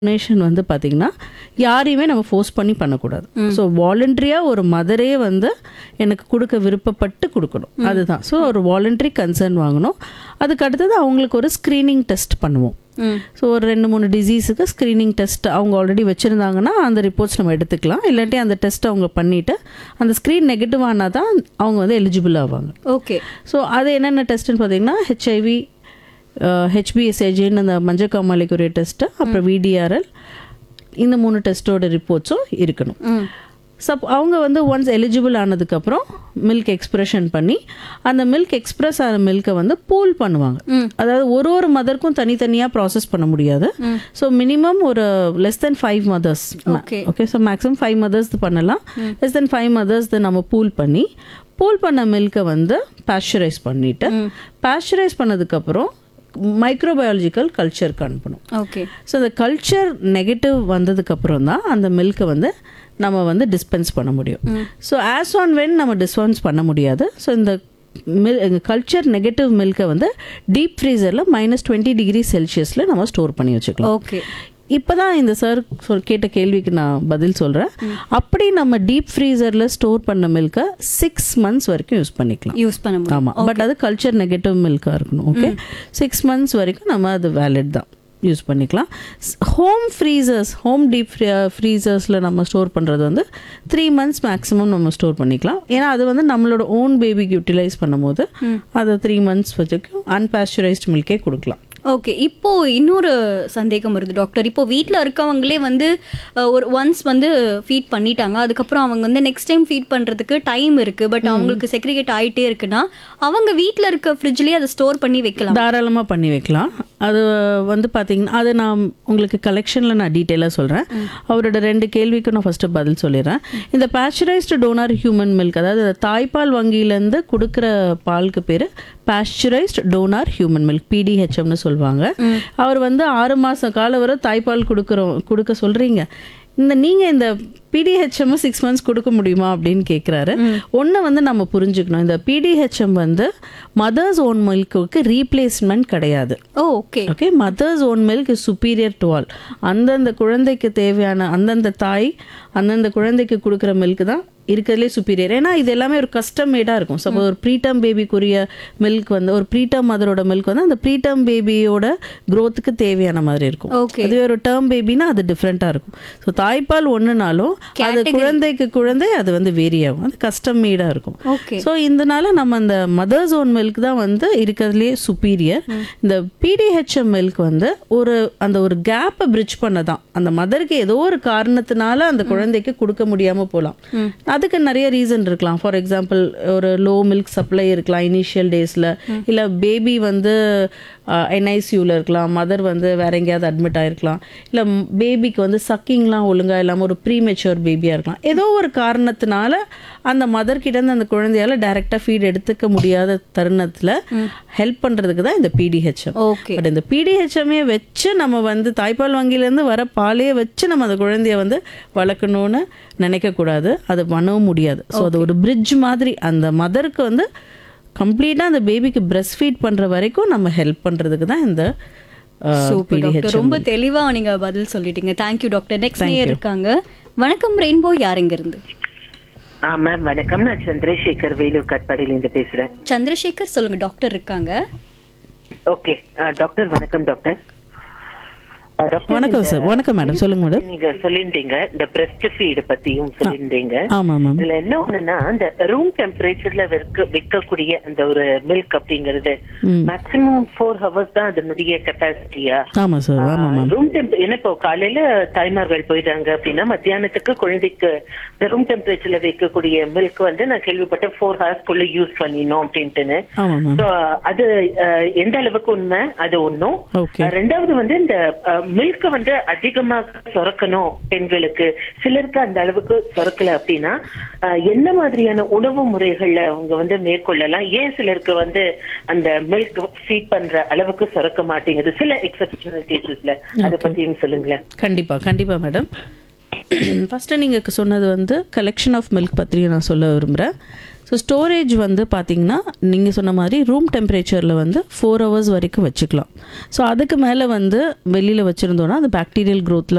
Donation வந்து பார்த்திங்கன்னா யாரையுமே நம்ம ஃபோர்ஸ் பண்ணி பண்ணக்கூடாது ஸோ வாலண்டரியாக ஒரு மதரே வந்து எனக்கு கொடுக்க விருப்பப்பட்டு கொடுக்கணும் அதுதான் ஸோ ஒரு வாலண்டரி கன்சர்ன் வாங்கணும் அதுக்கு அடுத்தது அவங்களுக்கு ஒரு ஸ்க்ரீனிங் டெஸ்ட் பண்ணுவோம் ம் ஸோ ஒரு ரெண்டு மூணு டிசீஸுக்கு ஸ்க்ரீனிங் டெஸ்ட் அவங்க ஆல்ரெடி வச்சுருந்தாங்கன்னா அந்த ரிப்போர்ட்ஸ் நம்ம எடுத்துக்கலாம் இல்லாட்டி அந்த டெஸ்ட் அவங்க பண்ணிவிட்டு அந்த ஸ்க்ரீன் நெகட்டிவ் ஆனால் தான் அவங்க வந்து எலிஜிபிள் ஆவாங்க ஓகே ஸோ அது என்னென்ன டெஸ்ட்டுன்னு பார்த்தீங்கன்னா ஹெச்ஐவி ஹெச்பிஎஸ்ஏஜின்னு அந்த மஞ்சக்காமாலைக்குரிய டெஸ்ட்டு அப்புறம் விடிஆர்எல் இந்த மூணு டெஸ்ட்டோட ரிப்போர்ட்ஸும் இருக்கணும் ம் சப் அவங்க வந்து ஒன்ஸ் எலிஜிபிள் ஆனதுக்கப்புறம் மில்க் எக்ஸ்பிரஷன் பண்ணி அந்த மில்க் எக்ஸ்பிரஸ் ஆன மில்கை வந்து பூல் பண்ணுவாங்க ம். அதாவது ஒரு ஒரு மதருக்கும் தனித்தனியாக ப்ராசஸ் பண்ண முடியாது ஸோ மினிமம் ஒரு less than five mothers Okay. Okay so maximum five mothers பண்ணலாம் லெஸ் தென் ஃபைவ் மதர்ஸ் நம்ம பூல் பண்ணி பூல் பண்ண மில்கை வந்து பாஸ்சரைஸ் பண்ணிட்டு பாஸ்சரைஸ் பண்ணதுக்கப்புறம் மைக்ரோபயாலஜிக்கல் கல்ச்சருக்கு அனுப்பணும் ஓகே ஸோ அந்த கல்ச்சர் நெகட்டிவ் வந்ததுக்கப்புறம் தான் அந்த மில்கை வந்து நம்ம வந்து டிஸ்பென்ஸ் பண்ண முடியும் ஸோ ஆஸ் ஆன் வென் நம்ம டிஸ்பென்ஸ் பண்ண முடியாது ஸோ இந்த மில் கல்ச்சர் நெகட்டிவ் மில்கை வந்து டீப் ஃப்ரீசரில் மைனஸ் டுவெண்ட்டி டிகிரி செல்சியஸில் நம்ம ஸ்டோர் பண்ணி வச்சுக்கலாம் ஓகே இப்போ தான் இந்த சார் சொல் கேட்ட கேள்விக்கு நான் பதில் சொல்கிறேன் அப்படி நம்ம டீப் ஃப்ரீசரில் ஸ்டோர் பண்ண மில்கை சிக்ஸ் மந்த்ஸ் வரைக்கும் யூஸ் பண்ணிக்கலாம் யூஸ் பண்ண முடியும் ஆமாம் பட் அது கல்ச்சர் நெகட்டிவ் மில்காக இருக்கணும் ஓகே சிக்ஸ் மந்த்ஸ் வரைக்கும் நம்ம அது வேலிட் தான் யூஸ் பண்ணிக்கலாம் ஹோம் ஃப்ரீசர்ஸ் ஹோம் டீப் ஃப்ரீசர்ஸில் நம்ம ஸ்டோர் பண்ணுறது வந்து த்ரீ மந்த்ஸ் மேக்ஸிமம் நம்ம ஸ்டோர் பண்ணிக்கலாம் ஏன்னா அது வந்து நம்மளோட ஓன் பேபிக்கு யூட்டிலைஸ் பண்ணும்போது அதை த்ரீ மந்த்ஸ் வரைக்கும் அன்பாஸ்டரைஸ்ட் மில்கே கொடுக்கலாம் ஓகே இப்போ இன்னொரு சந்தேகம் வருது டாக்டர் இப்போ வீட்டில் இருக்கவங்களே வந்து அஹ், ஒரு ஒன்ஸ் வந்து ஃபீட் பண்ணிட்டாங்க அதுக்கப்புறம் அவங்க வந்து நெக்ஸ்ட் டைம் ஃபீட் பண்ணுறதுக்கு டைம் இருக்கு பட் அவங்களுக்கு செக்ரிகேட் ஆயிட்டே இருக்குன்னா அவங்க வீட்டில் இருக்க ஃப்ரிட்ஜ்லேயே அதை ஸ்டோர் பண்ணி வைக்கலாம் தாராளமாக பண்ணி வைக்கலாம் அது வந்து பார்த்தீங்கன்னா அது நான் உங்களுக்கு கலெக்ஷனில் நான் டீட்டெயிலாக சொல்கிறேன் அவரோட ரெண்டு கேள்விக்கும் நான் ஃபஸ்ட்டு பதில் சொல்லிடுறேன் இந்த பாஸ்சரைஸ்டு டோனார் ஹியூமன் மில்க் அதாவது இந்த தாய்ப்பால் வங்கியிலேருந்து கொடுக்குற பாலுக்கு பேர் பாஸ்சரைஸ்டு டோனார் ஹியூமன் மில்க் பிடிஹெச்எம்னு சொல்லுவாங்க அவர் வந்து ஆறு மாதம் காலம் வரை தாய்ப்பால் கொடுக்குறோம் கொடுக்க சொல்கிறீங்க இந்த நீங்கள் இந்த பிடிஹெச்எம் சிக்ஸ் மந்த்ஸ் கொடுக்க முடியுமா அப்படின்னு கேட்குறாரு ஒன்று வந்து நம்ம புரிஞ்சுக்கணும் இந்த பிடிஹெச்எம் வந்து மதர்ஸ் ஓன் மில்க்குக்கு ரீப்ளேஸ்மெண்ட் கிடையாது oh okay okay mothers own milk is superior to all அந்தந்த குழந்தைக்கு தேவையான அந்தந்த தாய் அந்தந்த குழந்தைக்கு கொடுக்குற மில்க் தான் இருக்கிறதுலே சுப்பீரியர் ஏன்னா இது எல்லாமே ஒரு கஸ்டம் மேடாக இருக்கும் சப்போஸ் ஒரு ப்ரீடம் பேபிக்குரிய மில்க் வந்து ஒரு ப்ரீடம் மதரோட மில்க் வந்து அந்த ப்ரீடம் பேபியோட க்ரோத்துக்கு தேவையான மாதிரி இருக்கும் ஓகே அதுவே ஒரு டேர்ம் பேபினா அது டிஃப்ரெண்ட்டாக இருக்கும் ஸோ தாய்ப்பால் ஒன்றுனாலும் அது குழந்தைக்கு குழந்தை அது வந்து வேரி ஆகும் அது கஸ்டம் மேடாக இருக்கும் ஓகே ஸோ இதனால நம்ம அந்த மதர்ஸ் ஓன் மில்க் தான் வந்து இருக்கிறதுலே சுப்பீரியர் இந்த பிடிஹெச்எம் மில்க் வந்து ஒரு அந்த ஒரு கேப்பை பிரிட்ஜ் பண்ண தான் அந்த மதருக்கு ஏதோ ஒரு காரணத்தினால அந்த குழந்தைக்கு கொடுக்க முடியாம போகலாம் அதுக்கு நிறைய ரீசன் இருக்கலாம் ஃபார் எக்ஸாம்பிள் ஒரு லோ மில்க் சப்ளை இருக்கலாம் இனிஷியல் டேஸில் இல்லை பேபி வந்து என்ஐசியூவில் இருக்கலாம் மதர் வந்து வேற எங்கேயாவது அட்மிட் ஆயிருக்கலாம் இல்லை பேபிக்கு வந்து சக்கிங்லாம் ஒழுங்காக இல்லாமல் ஒரு ப்ரீமெச்சூர் பேபியாக இருக்கலாம் ஏதோ ஒரு காரணத்தினால அந்த மதர் கிட்டேருந்து அந்த குழந்தையால டைரெக்டாக ஃபீட் எடுத்துக்க முடியாத தருணத்தில் ஹெல்ப் பண்ணுறதுக்கு தான் இந்த பிடிஹெச்எம் ஓகே பட் இந்த பிடிஹெச்எம்ஏ வச்சு நம்ம வந்து தாய்ப்பால் வங்கியிலேருந்து வர பாலையே வச்சு நம்ம அந்த குழந்தைய வந்து வளர்க்கணும்னு நினைக்கக்கூடாது அது பண்ணவும் முடியாது ஸோ அது ஒரு பிரிட்ஜ் மாதிரி அந்த மதருக்கு வந்து கம்ப்ளீட்டாக அந்த பேபிக்கு பிரஸ்ட் ஃபீட் பண்ணுற வரைக்கும் நம்ம ஹெல்ப் பண்ணுறதுக்கு தான் இந்த சூப்பர் டாக்டர் ரொம்ப தெளிவா நீங்க பதில் சொல்லிட்டீங்க தேங்க்யூ டாக்டர் நெக்ஸ்ட் நேயர் இருக்காங்க வணக்கம் ரெயின்போ யார் இங்க இருந்து ஆ மேம் வணக்கம் நான் சந்திரசேகர் வேலூர் கட்பாடியிலேருந்து பேசுறேன் சந்திரசேகர் சொல்லுங்க டாக்டர் இருக்காங்க ஓகே டாக்டர் வணக்கம் டாக்டர் ஆ, டாக்டர், வணக்கம் சார் வணக்கம் மேடம் சொல்லுங்க மேடம் நீங்க சொல்லியிருந்தீங்க இந்த பிரஸ்ட் ஃபீட் பத்தியும் சொல்லியிருந்தீங்க ஆமாம் மேம் இதுல என்ன ஒண்ணுன்னா அந்த ரூம் டெம்பரேச்சர்ல விற்க விற்கக்கூடிய அந்த ஒரு மில்க் அப்படிங்கிறது ம். மேக்ஸிமம் ஃபோர் ஹவர்ஸ் தான் அதனுடைய கெப்பாசிட்டியா ஆமாம் சார் ஆமாம் மேம் ரூம் டெம்ப் ஏன்னா இப்போ காலையில தாய்மார்கள் போயிட்டாங்க அப்படின்னா மத்தியானத்துக்கு குழந்தைக்கு இந்த ரூம் டெம்பரேச்சர்ல வைக்கக்கூடிய மில்க் வந்து நான் கேள்விப்பட்டேன் ஃபோர் ஹவர்ஸ்க்குள்ள யூஸ் பண்ணினோம் அப்படின்ட்டுன்னு ஆமாம் மேம் So, அது அஹ், எந்த அளவுக்கு உண்மை அது ஒண்ணும் ஓகே அஹ், ரெண்டாவது வந்து இந்த மில்க் வந்து அதிகமாக சுரக்கணும் பெண்களுக்கு சிலருக்கு அந்த அளவுக்கு சுரக்கல அப்படின்னா அஹ், என்ன மாதிரியான உணவு முறைகள்ல அவங்க வந்து மேற்கொள்ளலாம் ஏன் சிலருக்கு வந்து அந்த மில்க் ஃபீட் பண்ற அளவுக்கு சுரக்க மாட்டேங்குது சில எக்ஸப்ஷனல் கேசஸ்ல அதை பத்தியும் சொல்லுங்களேன் கண்டிப்பாக கண்டிப்பாக மேடம் ஃபஸ்ட்டு நீங்கள் சொன்னது வந்து கலெக்ஷன் ஆஃப் மில்க் பற்றி நான் சொல்ல விரும்புகிறேன் ஸோ ஸ்டோரேஜ் வந்து பார்த்தீங்கன்னா நீங்கள் சொன்ன மாதிரி ரூம் டெம்பரேச்சரில் வந்து ஃபோர் ஹவர்ஸ் வரைக்கும் வச்சுக்கலாம் ஸோ அதுக்கு மேலே வந்து வெளியில் வச்சுருந்தோன்னா அது பாக்டீரியல் க்ரோத்தில்